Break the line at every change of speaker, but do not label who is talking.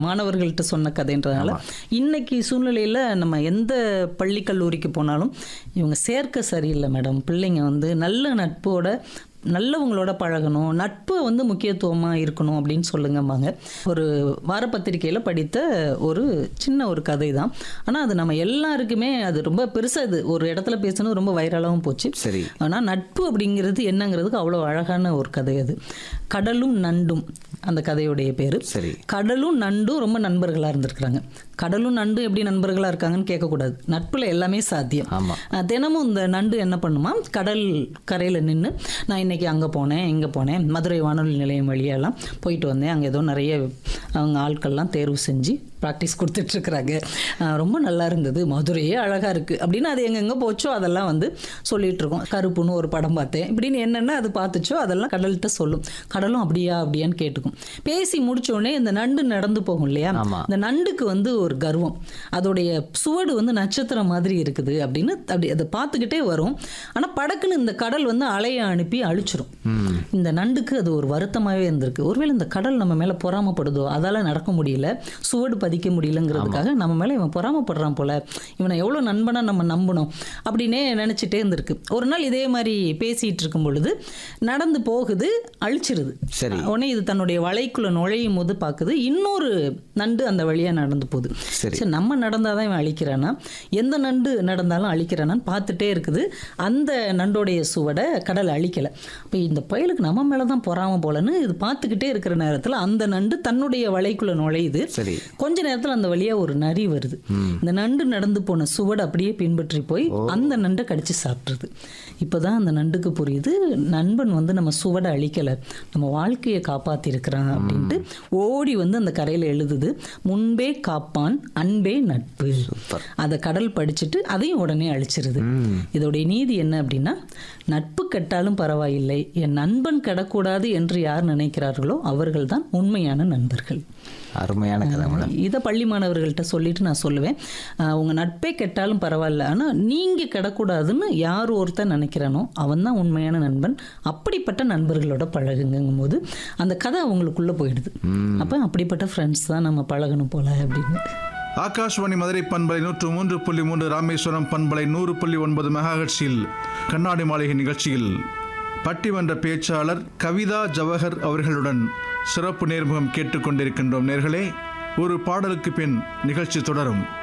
மாணவர்கள்ட்ட சொன்ன கதைன்றதுனால இன்னைக்கு சூழ்நிலையில் நம்ம எந்த பள்ளி கல்லூரிக்கு போனாலும் இவங்க சேர்க்க சரியில்லை மேடம் பிள்ளைங்க வந்து நல்ல நட்போட நல்லவங்களோட பழகணும் நட்பு வந்து முக்கியத்துவமாக இருக்கணும் அப்படின்னு சொல்லுங்கம்பாங்க ஒரு வாரப்பத்திரிக்கையில் படித்த ஒரு சின்ன ஒரு கதை தான் ஆனால் அது நம்ம எல்லாருக்குமே அது ரொம்ப பெருசாக இது ஒரு இடத்துல பேசணும் ரொம்ப வைரலாகவும் போச்சு
சரி
ஆனால் நட்பு அப்படிங்கிறது என்னங்கிறதுக்கு அவ்வளோ அழகான ஒரு கதை அது கடலும் நண்டும் அந்த கதையுடைய பேர்
சரி
கடலும் நண்டும் ரொம்ப நண்பர்களாக இருந்திருக்கிறாங்க கடலும் நண்டும் எப்படி நண்பர்களாக இருக்காங்கன்னு கேட்கக்கூடாது நட்பில் எல்லாமே சாத்தியம்
ஆமா.
அஹ் தினமும் இந்த நண்டு என்ன பண்ணுமா கடல் கரையில் நின்று நான் இன்னைக்கு அங்கே போனேன் இங்கே போனேன் மதுரை வானொலி நிலையம் வழியெல்லாம் போயிட்டு வந்தேன் அங்கே ஏதோ நிறைய அவங்க ஆட்கள்லாம் தேர்வு செஞ்சு ப்ராக்டிஸ் கொடுத்துட்ருக்குறாங்க ரொம்ப நல்லா இருந்தது மதுரையே அழகாக இருக்குது அப்படின்னு அது எங்கெங்கே போச்சோ அதெல்லாம் வந்து சொல்லிட்டு இருக்கோம் கருப்புன்னு ஒரு படம் பார்த்தேன் இப்படின்னு என்னென்ன அது பார்த்துச்சோ அதெல்லாம் கடல்கிட்ட சொல்லும் கடலும் அப்படியா அப்படியான்னு கேட்டுக்கும் பேசி முடிச்ச உடனே இந்த நண்டு நடந்து போகும் இல்லையா
ஆமா.
இந்த நண்டுக்கு வந்து ஒரு கர்வம் அதோடைய சுவடு வந்து நட்சத்திரம் மாதிரி இருக்குது அப்படின்னு அப்படி அதை பார்த்துக்கிட்டே வரும் ஆனால் படக்குன்னு இந்த கடல் வந்து அலையை அனுப்பி அழிச்சிரும்
ம்
இந்த நண்டுக்கு அது ஒரு வருத்தமாகவே இருந்திருக்கு ஒருவேளை இந்த கடல் நம்ம மேலே பொறாமப்படுதோ அதால் நடக்க முடியல சுவடு பதிக்க முடியலங்கிறதுக்காக நம்ம மேலே இவன் பொறாமப்படுறான் போல இவனை எவ்வளோ நண்பனாக நம்ம நம்பணும் அப்படின்னே நினச்சிட்டே இருந்திருக்கு ஒரு நாள் இதே மாதிரி பேசிகிட்டு இருக்கும் பொழுது நடந்து போகுது அழிச்சிருது
சரி.
உடனே இது தன்னுடைய வலைக்குள்ள நுழையும் போது பார்க்குது இன்னொரு நண்டு அந்த வழியாக நடந்து போகுது
சரி.
சரி நம்ம நடந்தால் தான் இவன் அழிக்கிறானா எந்த நண்டு நடந்தாலும் அழிக்கிறானான்னு பார்த்துட்டே இருக்குது அந்த நண்டோடைய சுவடை கடல் அழிக்கலை அப்போ இந்த பயலுக்கு நம்ம மேலே தான் பொறாம போலன்னு இது பார்த்துக்கிட்டே இருக்கிற நேரத்தில் அந்த நண்டு தன்னுடைய வலைக்குள்ள நுழையுது
சரி
கொஞ்ச நேரத்தில் அந்த வழியா ஒரு நரி வருது இந்த நண்டு நடந்து போன சுவடு அப்படியே பின்பற்றி போய் அந்த நண்டை கடிச்சு சாப்பிட்ருது இப்போதான் அந்த நண்டுக்கு புரியுது நண்பன் வந்து நம்ம சுவடை அழிக்கலை நம்ம வாழ்க்கையை காப்பாத்திருக்கிறான் அப்படின்ட்டு ஓடி வந்து அந்த கரையில் எழுதுது முன்பே காப்பான் அன்பே நட்பு அதை கடல் படிச்சுட்டு அதையும் உடனே அழிச்சிருது இதோடைய நீதி என்ன அப்படின்னா நட்பு கெட்டாலும் பரவாயில்லை என் நண்பன் கெடக்கூடாது என்று யார் நினைக்கிறார்களோ அவர்கள்தான் உண்மையான நண்பர்கள்
அருமையான கதை மேடம்
இதை பள்ளி மாணவர்கள்ட்ட சொல்லிட்டு நான் சொல்லுவேன் ஆஹ் உங்க நட்பே கெட்டாலும் பரவாயில்ல ஆனா நீங்க கெடக்கூடாதுன்னு யார் ஒருத்தன் நினைக்கிறானோ அவன் தான் உண்மையான நண்பன் அப்படிப்பட்ட நண்பர்களோட பழகுங்கும் போது அந்த கதை அவங்களுக்குள்ள போயிடுது அப்ப அப்படிப்பட்ட ஃப்ரெண்ட்ஸ் தான் நம்ம பழகணும் போல அப்படின்னு
ஆகாஷ்வாணி மதுரை பண்பலை நூற்று மூன்று புள்ளி மூன்று ராமேஸ்வரம் பண்பலை நூறு புள்ளி ஒன்பது மெகாஹெட்ஸில் கண்ணாடி மாளிகை நிகழ்ச்சியில் பட்டிமன்ற பேச்சாளர் கவிதா ஜவஹர் அவர்களுடன் சிறப்பு நேர்முகம் கேட்டுக்கொண்டிருக்கின்றோம் நேர்களே ஒரு பாடலுக்கு பின் நிகழ்ச்சி தொடரும்